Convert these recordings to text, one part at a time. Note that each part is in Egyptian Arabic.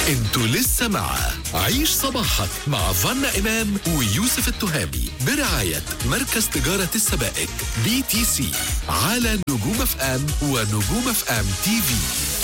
انتوا لسه مع عيش صباحك مع فنا إمام ويوسف التهامي برعاية مركز تجارة السبائك بي تي سي على نجوم اف ام ونجوم اف ام تي في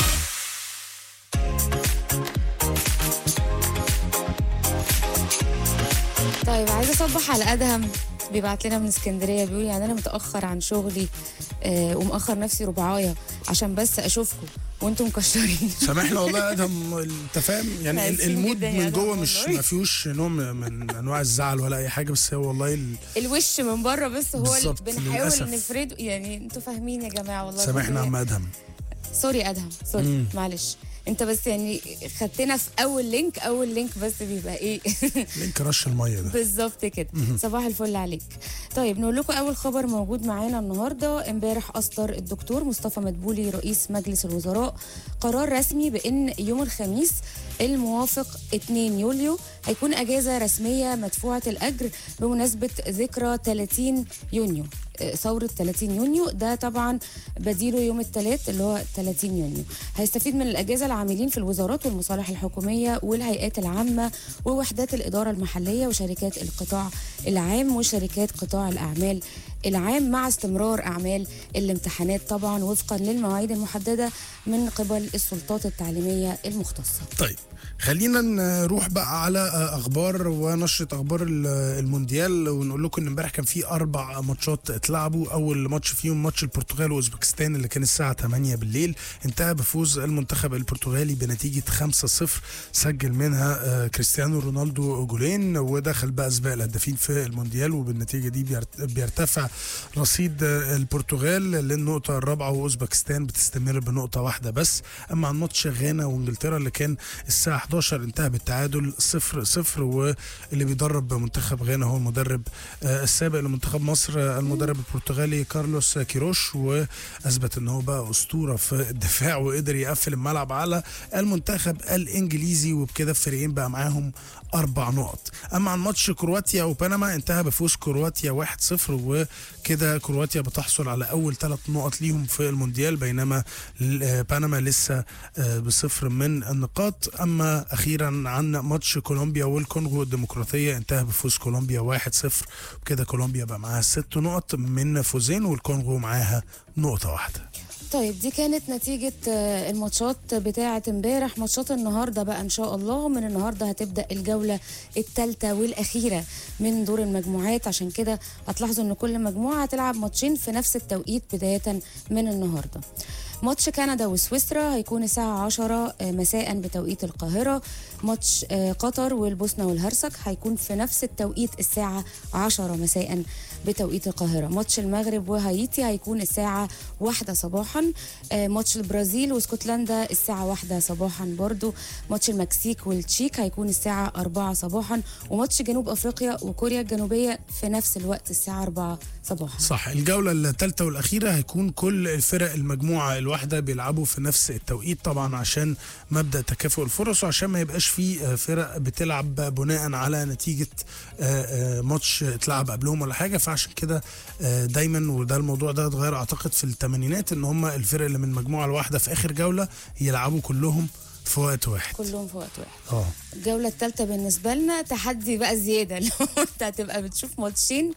طيب عايزه اصبح على ادهم بيبعت لنا من اسكندريه بيقول يعني انا متاخر عن شغلي آه ومأخر نفسي ربعايه عشان بس اشوفكم وانتم مكشرين سامحنا والله يا ادهم انت فاهم يعني ال- ميرسي المود جداً يا من أدهم جوه مش والله. ما فيهوش نوع من- من انواع الزعل ولا اي حاجه بس هو والله ال- الوش من بره بس هو اللي بالظبط، بنحاول للأسف. نفرده يعني انتوا فاهمين يا جماعه والله سامحنا يا عم ادهم سوري يا ادهم سوري مم. معلش انت بس يعني خدتنا في اول لينك اول لينك بس بيبقى ايه لينك رش الميه ده بالظبط كده صباح الفل عليك طيب نقول لكم اول خبر موجود معانا النهارده امبارح اصدر الدكتور مصطفى مدبولي رئيس مجلس الوزراء قرار رسمي بان يوم الخميس الموافق 2 يوليو هيكون اجازه رسميه مدفوعه الاجر بمناسبه ذكرى 30 يونيو آه، ثورة 30 يونيو ده طبعا بديله يوم الثلاث اللي هو 30 يونيو هيستفيد من الأجازة العاملين في الوزارات والمصالح الحكومية والهيئات العامة ووحدات الإدارة المحلية وشركات القطاع العام وشركات قطاع الأعمال العام مع استمرار أعمال الامتحانات طبعا وفقا للمواعيد المحددة من قبل السلطات التعليمية المختصة طيب خلينا نروح بقى على اخبار ونشره اخبار ال- المونديال ونقول لكم ان امبارح كان في اربع ماتشات اتلعبوا اول ماتش فيهم ماتش البرتغال واوزبكستان اللي كان الساعه 8 بالليل انتهى بفوز المنتخب البرتغالي بنتيجه 5-0 سجل منها آه، كريستيانو رونالدو جولين ودخل بقى سباق الهدافين في المونديال وبالنتيجه دي بيرت- بيرتفع رصيد آه، البرتغال للنقطه الرابعه واوزبكستان بتستمر بنقطه واحده بس اما عن ماتش غانا وانجلترا اللي كان الساعه 11 انتهى بالتعادل 0 0 واللي بيدرب منتخب غانا هو المدرب آه، السابق لمنتخب مصر آه، المدرب البرتغالي كارلوس كيروش واثبت ان هو بقى اسطوره في الدفاع وقدر يقفل الملعب على المنتخب الانجليزي وبكده الفريقين بقى معاهم اربع نقط اما عن ماتش كرواتيا وبنما انتهى بفوز كرواتيا 1-0 وكده كرواتيا بتحصل على اول ثلاث نقط ليهم في المونديال بينما ل- آه، بنما لسه آه، بصفر من النقاط اما اخيرا عن ماتش كولومبيا والكونغو الديمقراطيه انتهى بفوز كولومبيا 1-0 وكده كولومبيا بقى معاها ست نقط من فوزين والكونغو معاها نقطه واحده طيب دي كانت نتيجة آه، الماتشات بتاعة امبارح ماتشات النهاردة بقى ان شاء الله من النهاردة هتبدأ الجولة الثالثة والأخيرة من دور المجموعات عشان كده هتلاحظوا ان كل مجموعة هتلعب ماتشين في نفس التوقيت بداية من النهاردة ماتش كندا وسويسرا هيكون الساعة 10 مساء بتوقيت القاهرة ماتش آه، قطر والبوسنة والهرسك هيكون في نفس التوقيت الساعة 10 مساء بتوقيت القاهرة ماتش المغرب وهايتي هيكون الساعة واحدة صباحا آه، ماتش البرازيل واسكتلندا الساعة واحدة صباحا برضو ماتش المكسيك والتشيك هيكون الساعة أربعة صباحا وماتش جنوب أفريقيا وكوريا الجنوبية في نفس الوقت الساعة أربعة صباحا صح الجولة الثالثة والأخيرة هيكون كل الفرق المجموعة الواحدة بيلعبوا في نفس التوقيت طبعا عشان مبدأ تكافؤ الفرص وعشان ما يبقاش في آه، فرق بتلعب بناء على نتيجة آه، آه، ماتش اتلعب قبلهم ولا حاجة فعشان كده آه، دايما وده الموضوع ده اتغير أعتقد في الثمانينات إن هم الفرق اللي من المجموعة الواحدة في آخر جولة يلعبوا كلهم في وقت واحد كلهم في وقت واحد اه الجولة الثالثة بالنسبة لنا تحدي بقى زيادة لو انت هتبقى بتشوف ماتشين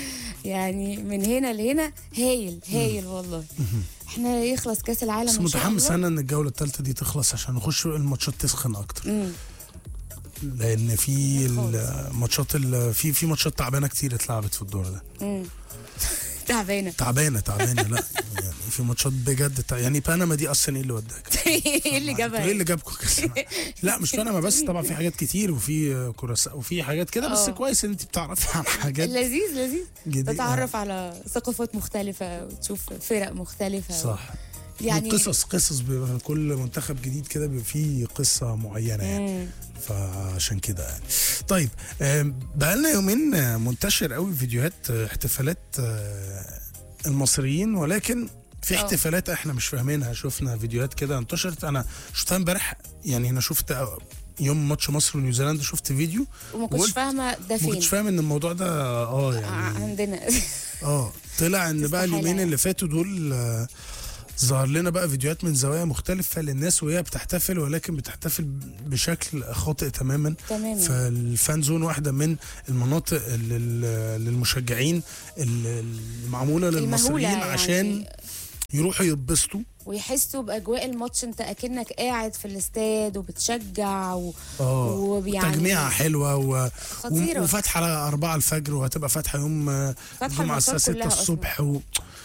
يعني من هنا لهنا هايل هايل والله احنا يخلص كاس العالم بس ان شاء متحمس الله انا ان الجوله الثالثه دي تخلص عشان نخش الماتشات تسخن اكتر مم. لان في خالص. الماتشات ال- في في ماتشات تعبانه كتير اتلعبت في الدور ده مم. تعبانة تعبانه تعبانه لا يعني في ماتشات بجد تع... يعني بنما دي اصلا ايه اللي وداك ايه اللي جابها ايه اللي جابكم كاس العالم؟ لا مش بنما بس طبعا في حاجات كتير وفي كراسة وفي حاجات كده بس آه. كويس ان انت بتعرفي عن حاجات لذيذ لذيذ جديدة. تتعرف على ثقافات مختلفة وتشوف فرق مختلفة صح يعني قصص قصص بيبقى كل منتخب جديد كده بيبقى فيه قصه معينه يعني مم. فعشان كده يعني طيب آم، بقالنا يومين آه، منتشر قوي فيديوهات آه، احتفالات آه، المصريين ولكن في آه. احتفالات احنا مش فاهمينها شفنا فيديوهات كده انتشرت انا شفتها امبارح يعني انا شفت يوم ماتش مصر ونيوزيلندا شفت فيديو وما كنتش وقلت- فاهمة ده ما فين كنتش فاهم ان الموضوع ده اه ع- يعني عندنا اه طلع ان بقى تستحالة اليومين يعني. اللي فاتوا دول آه، ظهر لنا بقى فيديوهات من زوايا مختلفة للناس وهي بتحتفل ولكن بتحتفل بشكل خاطئ تماما تماما فالفان زون واحدة من المناطق لل- للمشجعين المعمولة للمصريين المهولة عشان يعني يروحوا يتبسطوا ويحسوا باجواء الماتش انت اكنك قاعد في الاستاد وبتشجع و... ويعني- تجميعة حلوة و... خطيرة. و... وفاتحة على 4 الفجر وهتبقى فاتحة يوم آه، فاتحة الجمعة الساعة الماتشات 6 كلها أصلاً. الصبح و...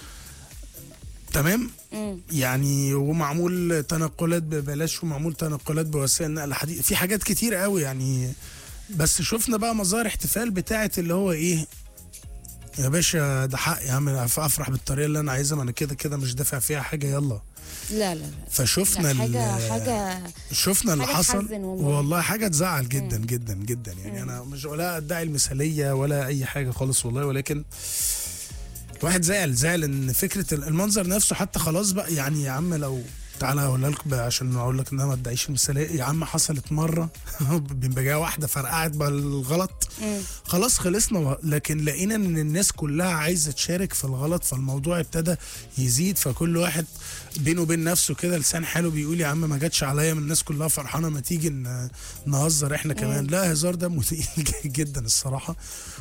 تمام مم. يعني ومعمول تنقلات ببلاش ومعمول تنقلات بوسائل نقل حديث في حاجات كتير قوي يعني بس شفنا بقى مظاهر احتفال بتاعه اللي هو ايه يا باشا ده حق يا عم افرح بالطريقه اللي انا عايزها ما انا كده كده مش دافع فيها حاجه يلا لا لا لا فشفنا لا حاجه ال- حاجه شفنا اللي حاجة حصل تحزن والله. والله حاجه تزعل جدا جدا جدا يعني انا مش ولا ادعي المثاليه ولا اي حاجه خالص والله ولكن الواحد زعل زعل ان فكره المنظر نفسه حتى خلاص بقى يعني يا عم لو تعالى اقول لكم بقى عشان اقول لك انها ما تدعيش المثاليه يا عم حصلت مره بمبجاه واحده فرقعت بالغلط مم. خلاص خلصنا لكن لقينا ان الناس كلها عايزه تشارك في الغلط فالموضوع ابتدى يزيد فكل واحد بينه وبين نفسه كده لسان حلو بيقول يا عم ما جاتش عليا من الناس كلها فرحانه ما تيجي ن- نهزر احنا كمان لا هزار ده مثير جدا الصراحه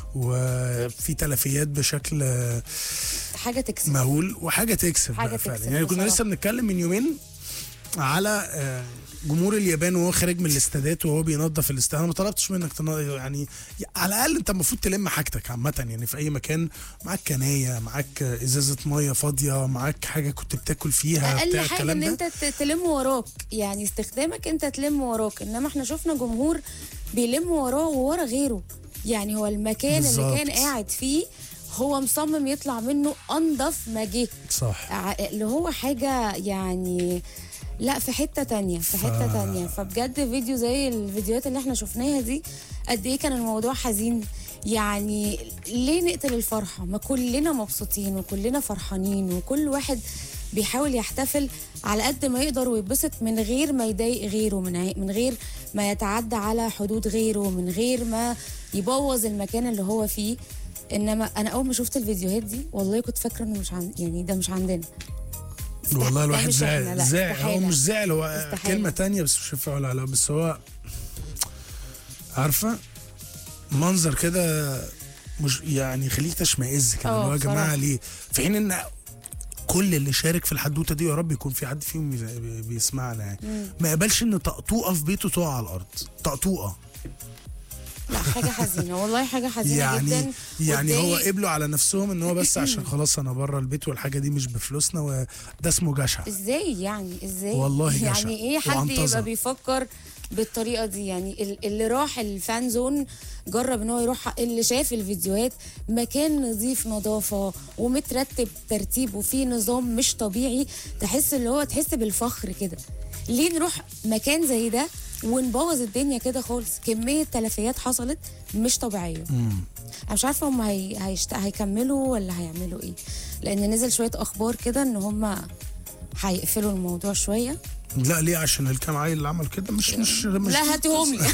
وفي تلفيات بشكل حاجه تكسب مهول وحاجه تكسب حاجة بقى فعلا تكسب يعني كنا بصراحة. لسه بنتكلم من يومين على آه، جمهور اليابان وهو خارج من الاستادات وهو بينظف الاستاد انا ما طلبتش منك تن... يعني على الاقل انت المفروض تلم حاجتك عامه يعني في اي مكان معاك كنايه معاك ازازه ميه فاضيه معاك حاجه كنت بتاكل فيها اقل بتاع حاجه الكلام ان ده انت ت- تلم وراك يعني استخدامك انت تلم وراك انما احنا شفنا جمهور بيلم وراه وورا غيره يعني هو المكان بالظبط. اللي كان قاعد فيه هو مصمم يطلع منه انضف ما جه صح ع- اللي هو حاجه يعني لا في حته تانية في حته ف- تانية فبجد فيديو زي الفيديوهات اللي احنا شفناها دي قد ايه كان الموضوع حزين يعني ليه نقتل الفرحه ما كلنا مبسوطين وكلنا فرحانين وكل واحد بيحاول يحتفل على قد ما يقدر ويتبسط من غير ما يضايق غيره من عي- من غير ما يتعدى على حدود غيره من غير ما يبوظ المكان اللي هو فيه انما انا اول ما شفت الفيديوهات دي والله كنت فاكره انه مش عن يعني ده مش عندنا والله ده الواحد مش إحنا، زعل لا، زعل هو استحالة. مش زعل هو استحالة. كلمة تانية بس مش هينفع اقولها لا بس هو عارفة منظر كده مش يعني يخليك تشمئز كده اه، اللي هو يا جماعة بصراحة. ليه في حين ان كل اللي شارك في الحدوته دي يا رب يكون في حد فيهم بي- بيسمعنا يعني ما يقبلش ان طقطوقه في بيته تقع على الارض طقطوقه لا حاجه حزينه والله حاجه حزينه يعني جدا يعني هو واتضايق. قبلوا على نفسهم ان هو بس عشان خلاص انا بره البيت والحاجه دي مش بفلوسنا وده اسمه جشع ازاي يعني ازاي والله جشع يعني ايه حد وعنطزة. يبقى بيفكر بالطريقه دي يعني ال- اللي راح الفان زون جرب ان هو يروح اللي شاف الفيديوهات مكان نظيف نظافه ومترتب ترتيب وفيه نظام مش طبيعي تحس اللي هو تحس بالفخر كده ليه نروح مكان زي ده ونبوظ الدنيا كده خالص كميه تلفيات حصلت مش طبيعيه انا مش عارفه هم هي... هيشت... هيكملوا ولا هيعملوا ايه لان نزل شويه اخبار كده ان هم هيقفلوا الموضوع شويه لا ليه عشان الكام عيل اللي عمل كده مش مش مش لا دي هاتهم لي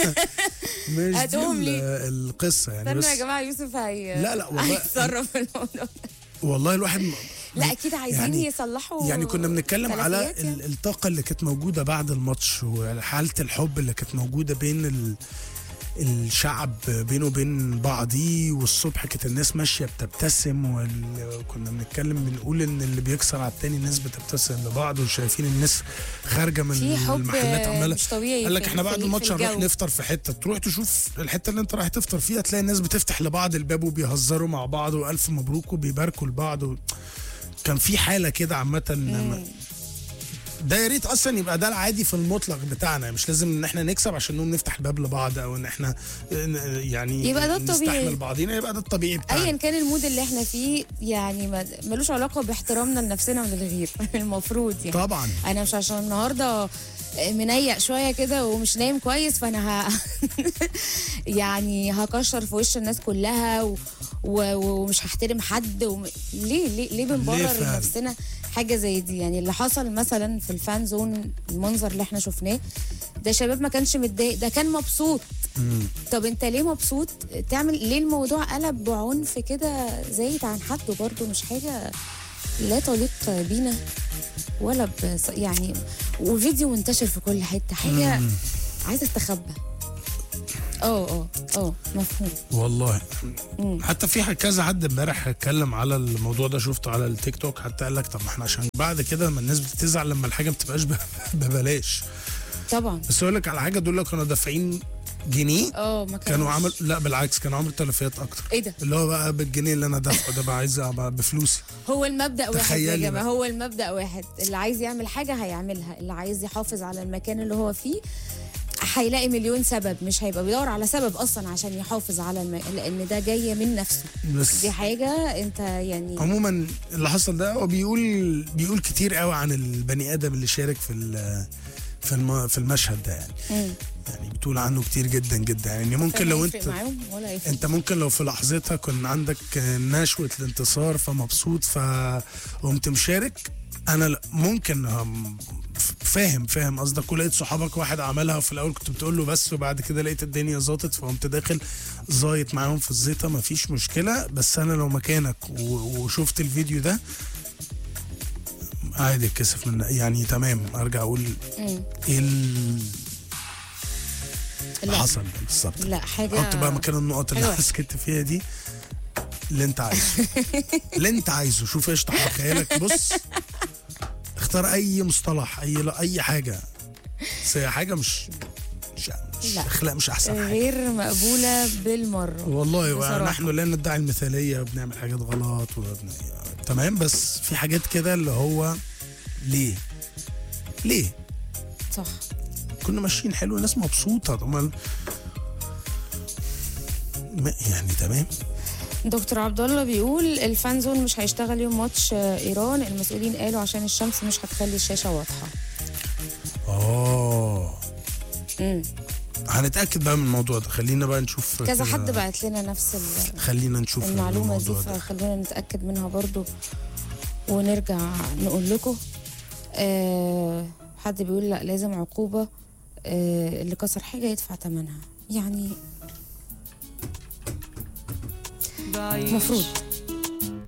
مش دي هاتهم ال- لي. القصه يعني استنوا بس يا جماعه يوسف هي لا، لا، والله- هيتصرف في الموضوع ده. والله الواحد م- لا اكيد عايزين يعني- يصلحوا يعني كنا بنتكلم على تلفيات يعني. ال- الطاقة اللي كانت موجودة بعد الماتش وحالة الحب اللي كانت موجودة بين ال الشعب بينه وبين بعضيه والصبح كانت الناس ماشية بتبتسم وكنا بنتكلم بنقول ان اللي بيكسر على التاني الناس بتبتسم لبعض وشايفين الناس خارجة من في حب المحلات عمالة مش طبيعي قال لك في- احنا بعد في- في الماتش هنروح الجو. نفطر في حتة تروح تشوف الحتة اللي انت رايح تفطر فيها تلاقي الناس بتفتح لبعض الباب وبيهزروا مع بعض والف مبروك وبيباركوا لبعض و... كان في حاله كده عامه ده يا ريت اصلا يبقى ده العادي في المطلق بتاعنا مش لازم ان احنا نكسب عشان نقوم نفتح الباب لبعض او ان احنا ن- يعني يبقى ده الطبيعي. نستحمل بعضينا يبقى ده الطبيعي بتاعنا ايا كان المود اللي احنا فيه يعني ما- ملوش علاقه باحترامنا لنفسنا وللغير المفروض يعني طبعا انا مش عشان النهارده منيق شويه كده ومش نايم كويس فانا ه... يعني هكشر في وش الناس كلها و... و... ومش هحترم حد و... ليه ليه ليه بنبرر ليه فعلا؟ لنفسنا حاجه زي دي يعني اللي حصل مثلا في الفان زون المنظر اللي احنا شفناه ده شباب ما كانش متضايق ده كان مبسوط طب انت ليه مبسوط تعمل ليه الموضوع قلب بعنف كده زايد عن حده برضه مش حاجه لا تليق بينا ولا بص... يعني وفيديو منتشر في كل حته حاجه عايزه تستخبى اه اه اه مفهوم والله حتى في كذا حد امبارح اتكلم على الموضوع ده شفته على التيك توك حتى قال لك طب ما احنا عشان بعد كده لما الناس بتزعل لما الحاجه ما بتبقاش ب- ببلاش طبعا بس اقول لك على حاجه دول كانوا دافعين جنيه اه ما كانوا كانوش. عمل لا بالعكس كانوا عملوا تلفيات اكتر ايه ده اللي هو بقى بالجنيه اللي انا دافعه ده بقى عايز أبقى بفلوسي هو المبدا واحد يا تخيلي جماعه بقى. هو المبدا واحد اللي عايز يعمل حاجه هيعملها اللي عايز يحافظ على المكان اللي هو فيه هيلاقي مليون سبب مش هيبقى بيدور على سبب اصلا عشان يحافظ على الم... لان ده جاي من نفسه بس دي حاجه انت يعني عموما اللي حصل ده هو بيقول بيقول كتير قوي عن البني ادم اللي شارك في ال- في الم- في المشهد ده يعني مم. يعني بتقول عنه كتير جدا جدا يعني ممكن لو هيفرق انت معاهم ولا يفرق انت ممكن لو في لحظتها كان عندك نشوة الانتصار فمبسوط فقمت مشارك انا لا- ممكن هم- فاهم فاهم قصدك ولقيت صحابك واحد عملها وفي الاول كنت بتقول له بس وبعد كده لقيت الدنيا ظبطت فقمت داخل زايط معاهم في الزيطه مفيش مشكله بس انا لو مكانك و- وشفت الفيديو ده عادي اتكسف من يعني تمام ارجع اقول مم. ايه اللي لا حصل ده بالظبط لا حاجه حط بقى مكان النقط اللي حلوة. انا سكت فيها دي اللي انت عايزه اللي انت عايزه شوف ايش تحت خيالك بص اختار اي مصطلح اي لا اي حاجه بس هي حاجه مش مش, مش لا. اخلاق مش احسن حاجه غير مقبوله بالمره والله بصراحة. ونحن لا ندعي المثاليه وبنعمل حاجات غلط وبن... تمام بس في حاجات كده اللي هو ليه ليه صح كنا ماشيين حلو الناس مبسوطه طب ما- ما- يعني تمام دكتور عبد الله بيقول الفان زون مش هيشتغل يوم ماتش آه، ايران المسؤولين قالوا عشان الشمس مش هتخلي الشاشه واضحه اه امم هنتاكد بقى من الموضوع ده خلينا بقى نشوف كذا كده- حد بعت لنا نفس ال- خلينا نشوف المعلومه دي الموضوع ده فخلونا نتاكد منها برضو ونرجع نقول لكم آه حد بيقول لا لازم عقوبه آه اللي كسر حاجه يدفع ثمنها يعني مفروض